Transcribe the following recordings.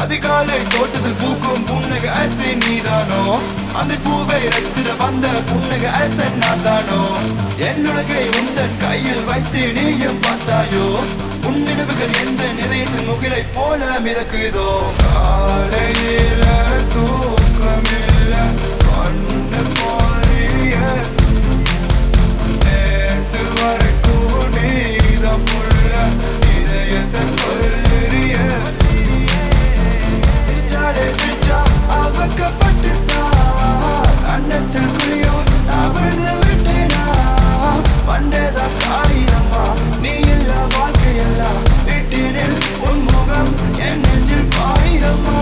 அதிகாலை தோட்டத்தில் பூக்கும் புன்னகை அரசே நீதானோ அந்த பூவை ரசித்திட வந்த புன்னகை அரசன் நான் தானோ என்னுலகை உந்தன் கையில் வைத்து நீயும் பார்த்தாயோ உன் நினைவுகள் எந்த நிலையத்தின் முகிலை போல மிதக்குதோ காலையில தூக்கமில்ல கண்ணு பாரிய நேத்து வரைக்கும் நீதான் புள்ள இதயத்தை கொல்லுறிய சிரிச்சாலே சிரிச்சா அவக்கப்பட்டுத்தா கண்ணத்தில் குழியோ நான் விழுந்து விட்டேனா பண்டேதான் காரியம்மா நீ இல்ல வாழ்க்கையெல்லாம் வீட்டினில் உன் முகம் என் நெஞ்சில் பாயுதம்மா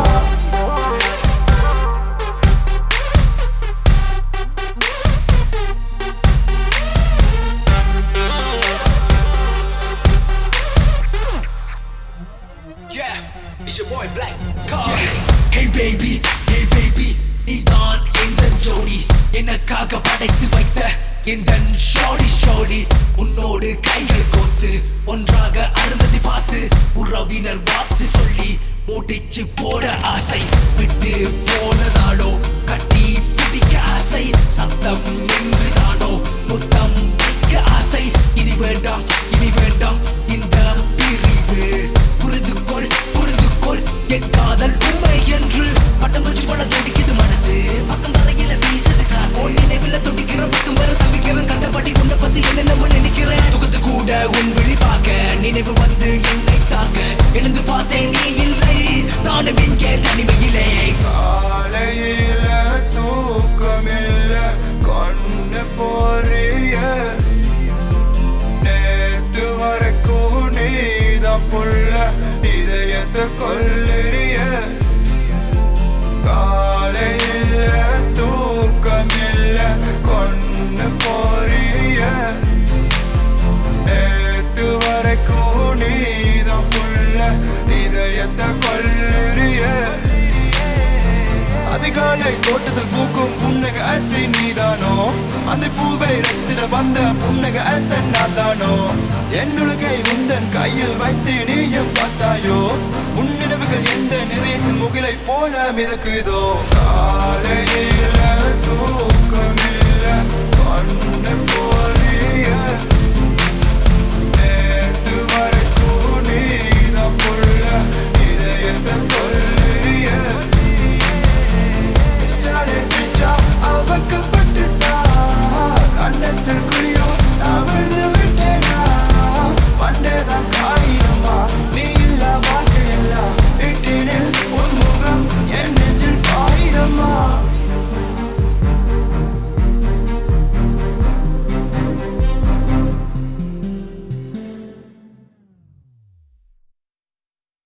Yeah, it's your boy Black Card. Hey baby, hey baby, நீதான் எந்த ஜோடி எனக்காக படைத்து வைத்த இந்த ஷோடி ஷோடி உன்னோடு கைகள் கோத்து ஒன்றாக அருந்ததி பார்த்து உறவினர் வார்த்து சொல்லி முடிச்சு போட ஆசை விட்டு போனதாலோ கட்டி பிடிக்க ஆசை சத்தம் நின்றுதானோ முத்தம் வைக்க ஆசை இனி வேண்டாம் இனி வேண்டாம் இந்த பிரிவு புரிந்து கொள் புரிந்து கொள் என் காதல் உண்மை என்று பட்டம் வச்சு போல துடிக்குது மனசு பக்கம் தரையில வீசுது கார் உன் நினைவுல துடிக்கிற பக்கம் வர தவிக்கிறேன் கண்டபடி உன்னை பத்தி என்னென்ன நினைக்கிறேன் துகத்து கூட உன் விழி பார்க்க நினைவு வந்து என்னை தாக்க எழுந்து பார்த்தேன் நீ இல்லை நானும் இங்கே தனிமையிலே காலையில தூக்கமில்ல கண்ணு போறிய நேத்து வரைக்கும் நீதான் புள்ள இதயத்தை கொல்லுறிய காலையில தூக்கமில்ல கண்ணு போறிய நேத்து வரைக்கும் நீதான் புள்ள இதயத்தை கொல்லுறிய அதிகாலை தோட்டத்தில் பூக்கும் புன்னகை அரசி நீதானோ அந்த பூவை ரசித்திட வந்த புன்னகை அரசன் நான் தானோ என்னுலகை உந்தன் கையில் வைத்து நீயும் பார்த்தாயோ உன் நினைவுகள் எந்த நிலையத்தின் முகிலை போல மிதக்குதோ காலையில தூக்கமில்ல கண்ணு போல